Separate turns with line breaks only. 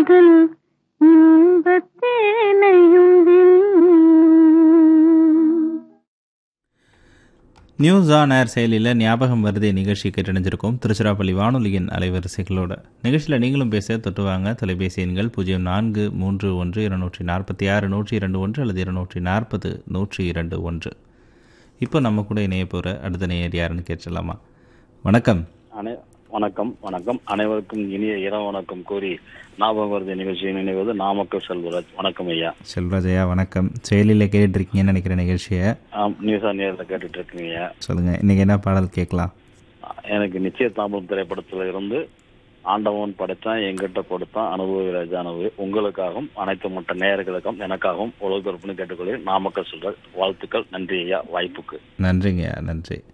காதல் இன்பத்தேனையும்
news on air செயலியில் ஞாபகம் வருதே நிகழ்ச்சி கேட்டணிஞ்சிருக்கோம் திருச்சிராப்பள்ளி வானொலியின் அலைவரிசைகளோட நிகழ்ச்சியில் நீங்களும் பேச தொட்டு வாங்க தொலைபேசி எண்கள் பூஜ்ஜியம் நான்கு மூன்று ஒன்று இருநூற்றி நாற்பத்தி ஆறு நூற்றி இரண்டு ஒன்று அல்லது இருநூற்றி நாற்பது நூற்றி இரண்டு ஒன்று இப்போ நம்ம கூட இணைய போகிற அடுத்த நேயர் யாருன்னு கேட்டுடலாமா வணக்கம்
அனை வணக்கம் வணக்கம் அனைவருக்கும் இனிய இரவு வணக்கம் கூறி ஞாபகம் வருது நிகழ்ச்சியை நினைவது நாமக்கல் செல்வராஜ் வணக்கம் ஐயா
செல்வராஜையா வணக்கம் செயலியில் கேட்டுருக்கீங்கன்னு நினைக்கிற நிகழ்ச்சியை
ஆம் நியூஸா நேரில் கேட்டுட்டு இருக்கீங்க
சொல்லுங்கள் இன்றைக்கி என்ன பாடல் கேட்கலாம்
எனக்கு நிச்சய தாம்பரம் திரைப்படத்துல இருந்து ஆண்டவன் படைத்தான் எங்கிட்ட கொடுத்தான் அனுபவி ராஜானவு உங்களுக்காகவும் அனைத்து மற்ற நேயர்களுக்கும் எனக்காகவும் ஒழுங்கொருப்புன்னு கேட்டுக்கொள்கிறேன் நாமக்கல் சொல்ற வாழ்த்துக்கள் நன்றி ஐயா வாய்ப்புக்கு
நன்றிங்கய்யா நன்றி